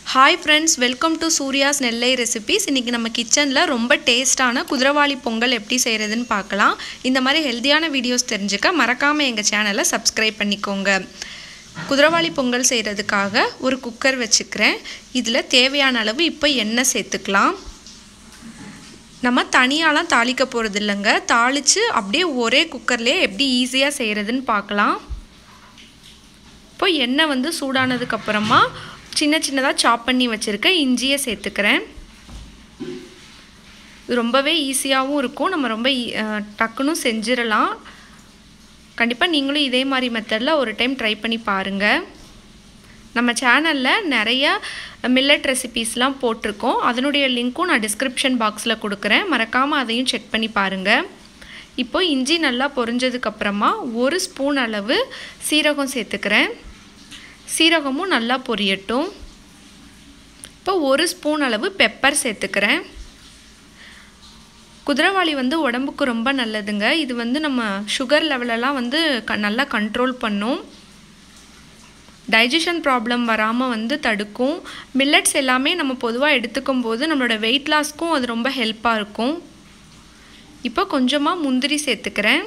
hi friends welcome to Surya's Nellai recipes இன்றைக்கி நம்ம கிச்சனில் ரொம்ப டேஸ்ட்டான குதிரவாளி பொங்கல் எப்படி செய்கிறதுன்னு பார்க்கலாம் இந்த மாதிரி ஹெல்த்தியான வீடியோஸ் தெரிஞ்சுக்க மறக்காமல் எங்கள் சேனலை சப்ஸ்கிரைப் பண்ணிக்கோங்க குதிரவாளி பொங்கல் செய்கிறதுக்காக ஒரு குக்கர் வச்சுக்கிறேன் இதில் தேவையான அளவு இப்போ எண்ணெய் சேர்த்துக்கலாம் நம்ம தனியாலாம் தாளிக்க போகிறது இல்லைங்க தாளித்து அப்படியே ஒரே குக்கர்லேயே எப்படி ஈஸியாக செய்கிறதுன்னு பார்க்கலாம் இப்போ எண்ணெய் வந்து சூடானதுக்கப்புறமா சின்ன சின்னதாக சாப் பண்ணி வச்சுருக்க இஞ்சியை சேர்த்துக்கிறேன் இது ரொம்பவே ஈஸியாகவும் இருக்கும் நம்ம ரொம்ப டக்குன்னு செஞ்சிடலாம் கண்டிப்பாக நீங்களும் இதே மாதிரி மெத்தடில் ஒரு டைம் ட்ரை பண்ணி பாருங்கள் நம்ம சேனலில் நிறைய மில்லட் ரெசிபீஸ்லாம் போட்டிருக்கோம் அதனுடைய லிங்க்கும் நான் டிஸ்கிரிப்ஷன் பாக்ஸில் கொடுக்குறேன் மறக்காமல் அதையும் செக் பண்ணி பாருங்கள் இப்போ இஞ்சி நல்லா பொரிஞ்சதுக்கப்புறமா ஒரு ஸ்பூன் அளவு சீரகம் சேர்த்துக்கிறேன் சீரகமும் நல்லா பொரியட்டும் இப்போ ஒரு ஸ்பூன் அளவு பெப்பர் சேர்த்துக்கிறேன் குதிரவாளி வந்து உடம்புக்கு ரொம்ப நல்லதுங்க இது வந்து நம்ம சுகர் லெவலெல்லாம் வந்து க நல்லா கண்ட்ரோல் பண்ணும் டைஜஷன் ப்ராப்ளம் வராமல் வந்து தடுக்கும் மில்லட்ஸ் எல்லாமே நம்ம பொதுவாக எடுத்துக்கும் போது நம்மளோட வெயிட் லாஸ்க்கும் அது ரொம்ப ஹெல்ப்பாக இருக்கும் இப்போ கொஞ்சமாக முந்திரி சேர்த்துக்கிறேன்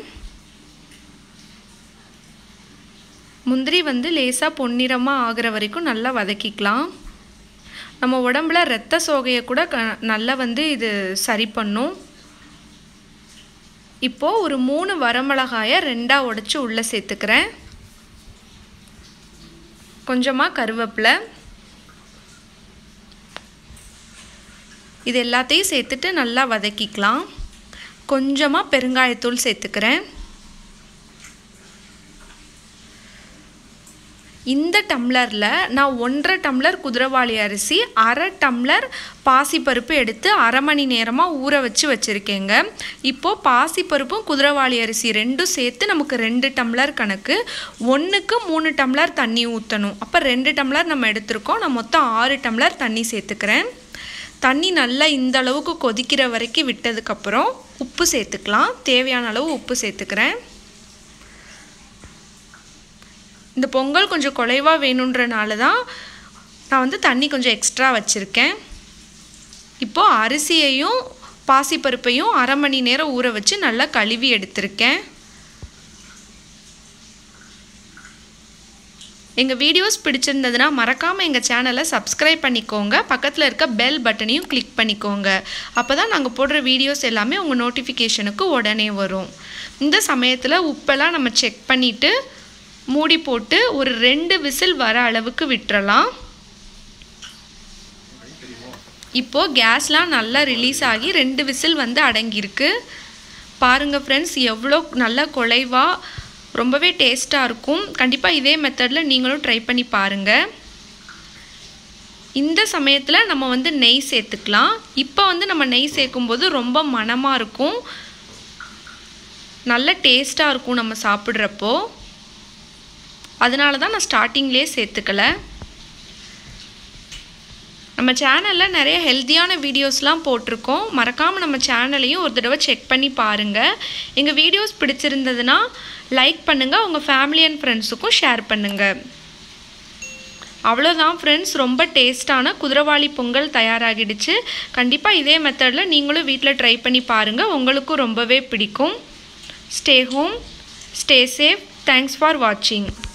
முந்திரி வந்து லேசாக பொன்னிறமாக ஆகிற வரைக்கும் நல்லா வதக்கிக்கலாம் நம்ம உடம்புல ரத்த சோகையை கூட க நல்லா வந்து இது சரி பண்ணும் இப்போது ஒரு மூணு வரமிளகாயை ரெண்டாக உடச்சி உள்ளே சேர்த்துக்கிறேன் கொஞ்சமாக கருவேப்பிலை இது எல்லாத்தையும் சேர்த்துட்டு நல்லா வதக்கிக்கலாம் கொஞ்சமாக பெருங்காயத்தூள் சேர்த்துக்கிறேன் இந்த டம்ளரில் நான் ஒன்றரை டம்ளர் குதிரவாளி அரிசி அரை டம்ளர் பாசிப்பருப்பு எடுத்து அரை மணி நேரமாக ஊற வச்சு வச்சுருக்கேங்க இப்போது பாசிப்பருப்பும் குதிரவாளி அரிசி ரெண்டும் சேர்த்து நமக்கு ரெண்டு டம்ளர் கணக்கு ஒன்றுக்கு மூணு டம்ளர் தண்ணி ஊற்றணும் அப்போ ரெண்டு டம்ளர் நம்ம எடுத்திருக்கோம் நான் மொத்தம் ஆறு டம்ளர் தண்ணி சேர்த்துக்கிறேன் தண்ணி நல்லா இந்த அளவுக்கு கொதிக்கிற வரைக்கும் விட்டதுக்கப்புறம் உப்பு சேர்த்துக்கலாம் தேவையான அளவு உப்பு சேர்த்துக்கிறேன் இந்த பொங்கல் கொஞ்சம் குறைவாக வேணுன்றனால தான் நான் வந்து தண்ணி கொஞ்சம் எக்ஸ்ட்ரா வச்சுருக்கேன் இப்போது அரிசியையும் பாசிப்பருப்பையும் அரை மணி நேரம் ஊற வச்சு நல்லா கழுவி எடுத்திருக்கேன் எங்கள் வீடியோஸ் பிடிச்சிருந்ததுன்னா மறக்காமல் எங்கள் சேனலை சப்ஸ்கிரைப் பண்ணிக்கோங்க பக்கத்தில் இருக்க பெல் பட்டனையும் கிளிக் பண்ணிக்கோங்க அப்போ தான் நாங்கள் போடுற வீடியோஸ் எல்லாமே உங்கள் நோட்டிஃபிகேஷனுக்கு உடனே வரும் இந்த சமயத்தில் உப்பெல்லாம் நம்ம செக் பண்ணிவிட்டு மூடி போட்டு ஒரு ரெண்டு விசில் வர அளவுக்கு விட்டுறலாம் இப்போது கேஸ்லாம் நல்லா ரிலீஸ் ஆகி ரெண்டு விசில் வந்து அடங்கியிருக்கு பாருங்கள் ஃப்ரெண்ட்ஸ் எவ்வளோ நல்லா குலைவாக ரொம்பவே டேஸ்ட்டாக இருக்கும் கண்டிப்பாக இதே மெத்தடில் நீங்களும் ட்ரை பண்ணி பாருங்கள் இந்த சமயத்தில் நம்ம வந்து நெய் சேர்த்துக்கலாம் இப்போ வந்து நம்ம நெய் சேர்க்கும்போது ரொம்ப மணமாக இருக்கும் நல்ல டேஸ்ட்டாக இருக்கும் நம்ம சாப்பிட்றப்போ அதனால தான் நான் ஸ்டார்டிங்லேயே சேர்த்துக்கல நம்ம சேனலில் நிறைய ஹெல்த்தியான வீடியோஸ்லாம் போட்டிருக்கோம் மறக்காமல் நம்ம சேனலையும் ஒரு தடவை செக் பண்ணி பாருங்கள் எங்கள் வீடியோஸ் பிடிச்சிருந்ததுன்னா லைக் பண்ணுங்கள் உங்கள் ஃபேமிலி அண்ட் ஃப்ரெண்ட்ஸுக்கும் ஷேர் பண்ணுங்கள் அவ்வளோதான் ஃப்ரெண்ட்ஸ் ரொம்ப டேஸ்ட்டான குதிரவாளி பொங்கல் தயாராகிடுச்சு கண்டிப்பாக இதே மெத்தடில் நீங்களும் வீட்டில் ட்ரை பண்ணி பாருங்கள் உங்களுக்கும் ரொம்பவே பிடிக்கும் stay home stay safe thanks for வாட்சிங்